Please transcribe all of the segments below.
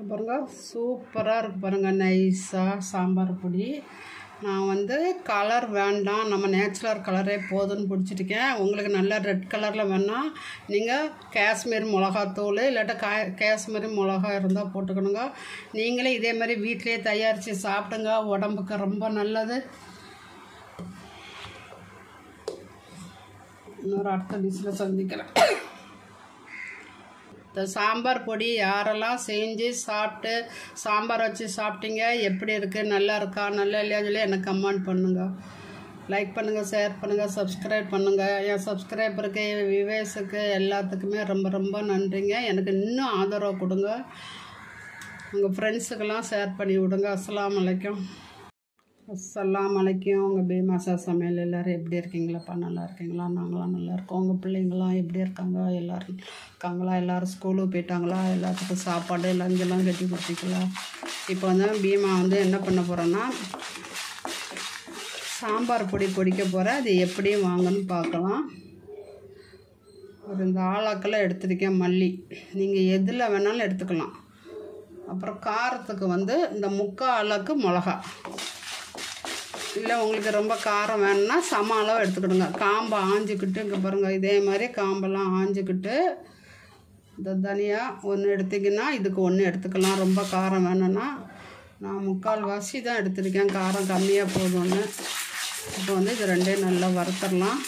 பாருங்க சூப்பராக இருக்கு பாருங்கள் நைஸாக சாம்பார் பொடி நான் வந்து கலர் வேண்டாம் நம்ம நேச்சுரல் கலரே போதும்னு பிடிச்சிருக்கேன் உங்களுக்கு நல்ல ரெட் கலரில் வேணால் நீங்கள் காஷ்மீர் மிளகாத்தூள் இல்லாட்டா கா காஷ்மீரி மிளகா இருந்தால் போட்டுக்கணுங்க நீங்களே இதே மாதிரி வீட்டிலேயே தயாரித்து சாப்பிடுங்க உடம்புக்கு ரொம்ப நல்லது இன்னொரு அடுத்த டிஷ்ஷில் சந்திக்கிறேன் இந்த சாம்பார் பொடி யாரெல்லாம் செஞ்சு சாப்பிட்டு சாம்பார் வச்சு சாப்பிட்டீங்க எப்படி இருக்குது நல்லா இருக்கா நல்லா இல்லையான்னு சொல்லி எனக்கு கமெண்ட் பண்ணுங்க லைக் பண்ணுங்கள் ஷேர் பண்ணுங்கள் சப்ஸ்கிரைப் பண்ணுங்கள் என் சப்ஸ்கிரைபருக்கு என் விவேஸுக்கு எல்லாத்துக்குமே ரொம்ப ரொம்ப நன்றிங்க எனக்கு இன்னும் ஆதரவு கொடுங்க உங்கள் ஃப்ரெண்ட்ஸுக்கெல்லாம் ஷேர் பண்ணி விடுங்க அஸ்ஸலாமு அலைக்கும் அஸ்ஸலாம் அலைக்கும் உங்கள் பீமாசா சமையல் எல்லோரும் எப்படி இருக்கீங்களாப்பா நல்லா இருக்கீங்களா நாங்களாம் நல்லா இருக்கோம் உங்கள் பிள்ளைங்களாம் எப்படி இருக்காங்க எல்லோரும் இருக்காங்களா எல்லோரும் ஸ்கூலுக்கு போயிட்டாங்களா எல்லாத்துக்கும் சாப்பாடு லஞ்செல்லாம் கட்டி கொடுத்தீங்களா இப்போ வந்து பீமா வந்து என்ன பண்ண போகிறோன்னா சாம்பார் பொடி பொடிக்க போகிறேன் அது எப்படி வாங்கன்னு பார்க்கலாம் ஒரு இந்த ஆளாக்கெல்லாம் எடுத்திருக்கேன் மல்லி நீங்கள் எதில் வேணாலும் எடுத்துக்கலாம் அப்புறம் காரத்துக்கு வந்து இந்த முக்கால் ஆளாக்கு மிளகா இல்லை உங்களுக்கு ரொம்ப காரம் வேணும்னா சம அளவு எடுத்துக்கிடுங்க காம்பை ஆஞ்சிக்கிட்டு இங்கே பாருங்கள் இதே மாதிரி காம்பெல்லாம் ஆஞ்சிக்கிட்டு இந்த தனியாக ஒன்று எடுத்திங்கன்னா இதுக்கு ஒன்று எடுத்துக்கலாம் ரொம்ப காரம் வேணும்னா நான் முக்கால் வாசி தான் எடுத்திருக்கேன் காரம் கம்மியாக போதும்னு இப்போ வந்து இது ரெண்டையும் நல்லா வறுத்துடலாம்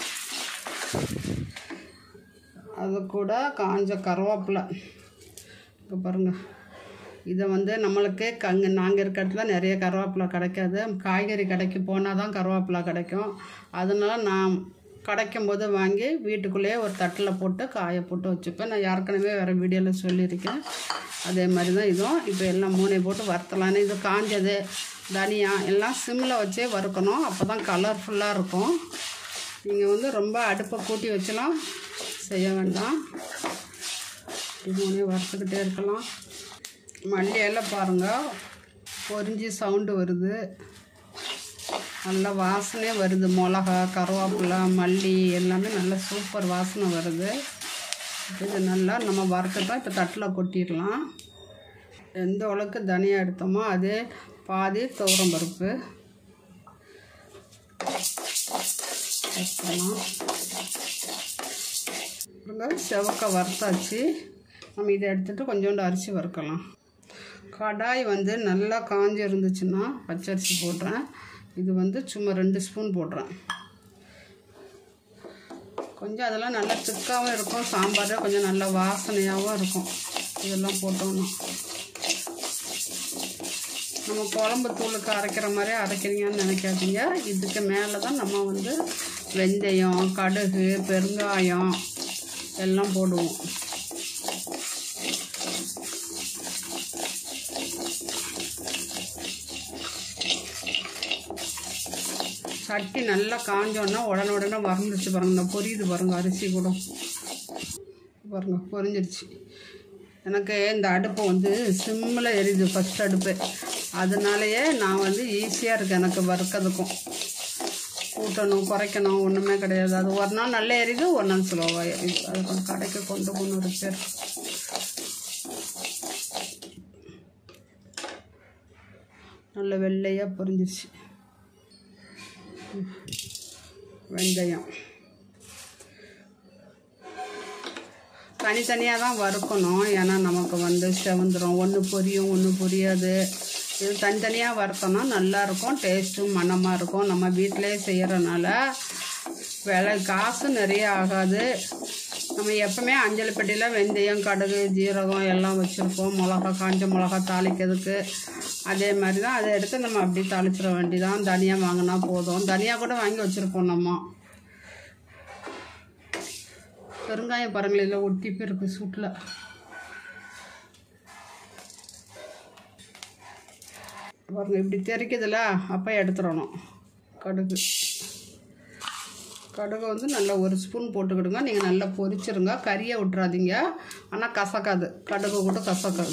அது கூட காஞ்ச கருவேப்பிலை இப்போ பாருங்கள் இதை வந்து நம்மளுக்கு கங்க நாங்கள் இருக்க இடத்துல நிறைய கருவேப்பிலை கிடைக்காது காய்கறி கடைக்கு போனால் தான் கருவேப்பிலை கிடைக்கும் அதனால நான் கிடைக்கும் போது வாங்கி வீட்டுக்குள்ளேயே ஒரு தட்டில் போட்டு காய போட்டு வச்சுப்பேன் நான் ஏற்கனவே வேறு வீடியோவில் சொல்லியிருக்கேன் அதே மாதிரி தான் இதுவும் இப்போ எல்லாம் மூணையை போட்டு வறுத்தலான்னு இது காஞ்சது தனியா எல்லாம் சிம்மில் வச்சே வறுக்கணும் அப்போ தான் கலர்ஃபுல்லாக இருக்கும் நீங்கள் வந்து ரொம்ப அடுப்பை கூட்டி வச்செல்லாம் செய்ய வேண்டாம் இது மூணையும் வறுத்துக்கிட்டே இருக்கலாம் மல்லி எல்லாம் பாருங்கள் பொரிஞ்சு சவுண்டு வருது நல்ல வாசனையே வருது மிளகா கருவேப்பிலை மல்லி எல்லாமே நல்ல சூப்பர் வாசனை வருது இது நல்லா நம்ம வறுத்துட்டோம் இப்போ தட்டில் கொட்டிடலாம் எந்த அளவுக்கு தனியாக எடுத்தோமோ அதே பாதி துவரம் பருப்பு வறுக்கலாம் செவக்க வறுத்தாச்சு நம்ம இதை எடுத்துகிட்டு கொஞ்சோண்டு அரிசி வறுக்கலாம் கடாய் வந்து நல்லா காஞ்சி இருந்துச்சுன்னா பச்சரிசி போடுறேன் இது வந்து சும்மா ரெண்டு ஸ்பூன் போடுறேன் கொஞ்சம் அதெல்லாம் நல்லா திக்காகவும் இருக்கும் சாம்பார் கொஞ்சம் நல்லா வாசனையாகவும் இருக்கும் இதெல்லாம் போட்டோம்னா நம்ம குழம்பு தூளுக்கு அரைக்கிற மாதிரி அரைக்கிறீங்கன்னு நினைக்காதீங்க இதுக்கு மேலே தான் நம்ம வந்து வெந்தயம் கடுகு பெருங்காயம் எல்லாம் போடுவோம் சட்டி நல்லா காஞ்சோன்னா உடனே உடனே வறந்துருச்சு பாருங்க இந்த பொரியுது பாருங்க அரிசி கூட பாருங்க பொரிஞ்சிருச்சு எனக்கு இந்த அடுப்பு வந்து சிம்மில் எரியுது ஃபஸ்ட் அடுப்பு அதனாலயே நான் வந்து ஈஸியாக இருக்குது எனக்கு வறுக்கிறதுக்கும் கூட்டணும் குறைக்கணும் ஒன்றுமே கிடையாது அது ஒரு நாள் நல்லா எரியுது ஒரு நாள் ஸ்லோவாக எரியுது அது கொஞ்சம் கடைக்கு கொண்டு போகணும் ரிப்பேர் நல்ல வெள்ளையாக பொரிஞ்சிருச்சு வெந்தயம் தனித்தனியாக தான் வறுக்கணும் ஏன்னா நமக்கு வந்து செவந்துடும் ஒன்று பொரியும் ஒன்று பொரியாது இது தனித்தனியாக வறுத்தோம்னா நல்லாயிருக்கும் டேஸ்ட்டும் மணமாக இருக்கும் நம்ம வீட்டிலே செய்கிறனால விலை காசு நிறைய ஆகாது நம்ம எப்பவுமே அஞ்சல் பெட்டியில் வெந்தயம் கடுகு ஜீரகம் எல்லாம் வச்சுருப்போம் மிளகா காஞ்ச மிளகா தாளிக்கிறதுக்கு அதே மாதிரி தான் அதை எடுத்து நம்ம அப்படி தாளிச்சிட வேண்டியதான் தனியாக வாங்கினா போதும் தனியாக கூட வாங்கி வச்சுருப்போம் நம்ம பெருங்காயம் பாருங்களேன் இல்லை ஒட்டி போயிருக்கு சூட்டில் பாருங்க இப்படி தெரிக்குதுல அப்போ எடுத்துடணும் கடுகு கடுகு வந்து நல்லா ஒரு ஸ்பூன் போட்டுக்கிடுங்க நீங்கள் நல்லா பொரிச்சிருங்க கறியை விட்றாதீங்க ஆனால் கசக்காது கடுகு கூட கசக்காது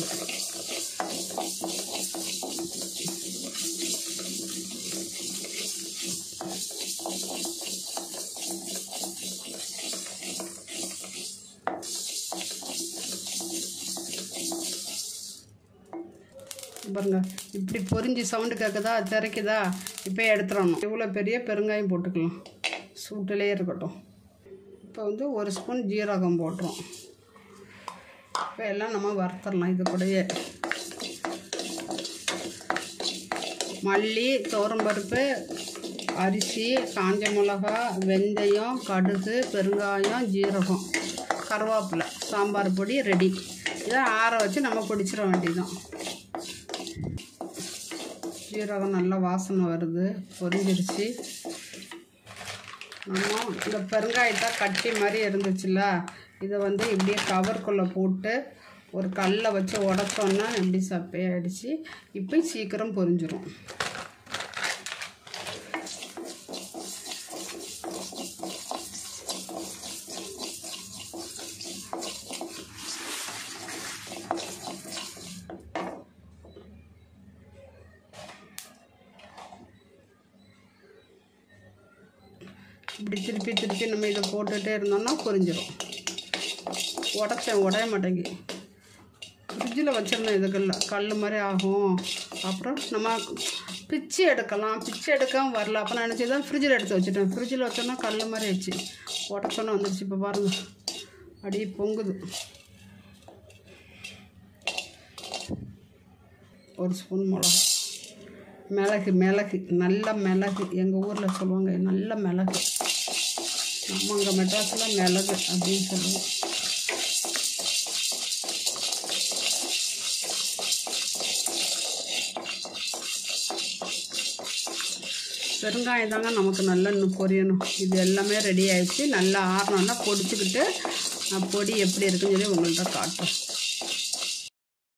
பாருங்க இப்படி பொரிஞ்சு சவுண்டு கேட்குதா திரைக்குதா இப்போ எடுத்துடணும் இவ்வளோ பெரிய பெருங்காயம் போட்டுக்கலாம் சூட்டிலே இருக்கட்டும் இப்போ வந்து ஒரு ஸ்பூன் ஜீரகம் போட்டுரும் இப்போ எல்லாம் நம்ம வறுத்துடலாம் இது கூடயே மல்லி துவரம்பருப்பு அரிசி காஞ்ச மிளகா வெந்தயம் கடுகு பெருங்காயம் ஜீரகம் கருவேப்பிலை சாம்பார் பொடி ரெடி இதை ஆற வச்சு நம்ம பிடிச்சிட வேண்டியதுதான் ஜீரகம் நல்லா வாசனை வருது பொரிஞ்சிருச்சு நம்ம இந்த பெருங்காயத்தை கட்டி மாதிரி இருந்துச்சுல்ல இதை வந்து இப்படியே கவர்க்குள்ளே போட்டு ஒரு கல்லை வச்சு உடச்சோன்னா இப்படி சப்பையாயிடுச்சு இப்போ சீக்கிரம் பொரிஞ்சிரும் இப்படி திருப்பி திருப்பி நம்ம இதை போட்டுகிட்டே இருந்தோம்னா பொரிஞ்சிடும் உடச்சேன் உடைய மாட்டேங்கி ஃப்ரிட்ஜில் வச்சிருந்தேன் இதுக்குள்ள கல் மாதிரி ஆகும் அப்புறம் நம்ம பிச்சு எடுக்கலாம் பிச்சு எடுக்காமல் வரல அப்போ நான் நினச்சி தான் ஃப்ரிட்ஜில் எடுத்து வச்சுட்டேன் ஃப்ரிட்ஜில் வச்சோன்னா கல் மாதிரி ஆயிடுச்சு உடச்சோன்னே வந்துடுச்சு இப்போ பாருங்கள் அப்படியே பொங்குது ஒரு ஸ்பூன் மிளகா மிளகு மிளகு நல்ல மிளகு எங்கள் ஊரில் சொல்லுவாங்க நல்ல மிளகு நம்ம அங்கே மெட்ராஸில் மிளகு அப்படின்னு சொல்லுவோம் பெருங்காயம் தாங்க நமக்கு நல்லா இன்னும் பொரியணும் இது எல்லாமே ரெடி ஆயிடுச்சு நல்லா ஆறணுன்னா பொடிச்சுக்கிட்டு நான் பொடி எப்படி இருக்குன்னு சொல்லி உங்கள்கிட்ட காட்டுறேன்